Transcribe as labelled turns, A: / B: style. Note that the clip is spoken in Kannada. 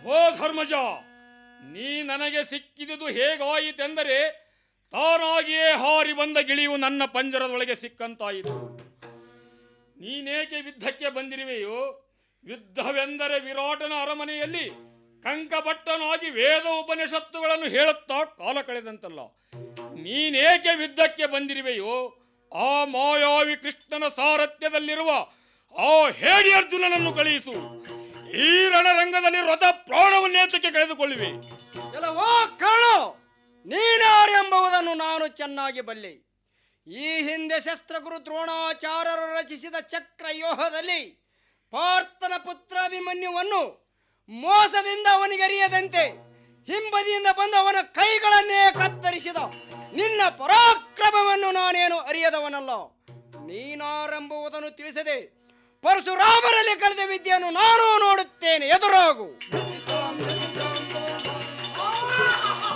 A: ಓ ಧರ್ಮಜ ನೀ ನನಗೆ ಸಿಕ್ಕಿದುದು ಹೇಗಾಯಿತೆಂದರೆ ತಾನಾಗಿಯೇ ಹಾರಿ ಬಂದ ಗಿಳಿಯು ನನ್ನ ಪಂಜರದೊಳಗೆ ಸಿಕ್ಕಂತಾಯಿತು ನೀನೇಕೆ ಯುದ್ಧಕ್ಕೆ ಬಂದಿರುವೆಯೋ ಯುದ್ಧವೆಂದರೆ ವಿರಾಟನ ಅರಮನೆಯಲ್ಲಿ ಕಂಕಭಟ್ಟನಾಗಿ ವೇದ ಉಪನಿಷತ್ತುಗಳನ್ನು ಹೇಳುತ್ತಾ ಕಾಲ ಕಳೆದಂತಲ್ಲ ನೀನೇಕೆ ಯುದ್ಧಕ್ಕೆ ಬಂದಿರುವೆಯೋ ಆ ಮಾಯಾವಿ ಕೃಷ್ಣನ ಸಾರಥ್ಯದಲ್ಲಿರುವ ಆ ಹೇಡಿ ಅರ್ಜುನನನ್ನು ಕಳುಹಿಸು ಈ ರಣರಂಗದಲ್ಲಿ ರಥ ಪ್ರಾಣವನ್ನೇತಕ್ಕೆ ಕಳೆದುಕೊಳ್ಳುವೆ
B: ಎಲ್ಲವೋ ಕರ್ಣ ನೀನಾರೆಂಬುದನ್ನು ನಾನು ಚೆನ್ನಾಗಿ ಬಲ್ಲೆ ಈ ಹಿಂದೆ ಶಸ್ತ್ರಗುರು ದ್ರೋಣಾಚಾರ್ಯರು ರಚಿಸಿದ ಚಕ್ರ ವ್ಯೂಹದಲ್ಲಿ ಪಾರ್ಥನ ಪುತ್ರ ಅಭಿಮನ್ಯುವನ್ನು ಮೋಸದಿಂದ ಅವನಿಗೆ ಅರಿಯದಂತೆ ಹಿಂಬದಿಯಿಂದ ಬಂದು ಅವನ ಕೈಗಳನ್ನೇ ಕತ್ತರಿಸಿದ ನಿನ್ನ ಪರಾಕ್ರಮವನ್ನು ನಾನೇನು ಅರಿಯದವನಲ್ಲ ನೀನಾರೆಂಬುವುದನ್ನು ತಿಳಿಸದೆ ಪರಶುರಾಮರಲ್ಲಿ ಕಲಿತ ವಿದ್ಯೆಯನ್ನು ನಾನು ನೋಡುತ್ತೇನೆ ಎದುರಾಗು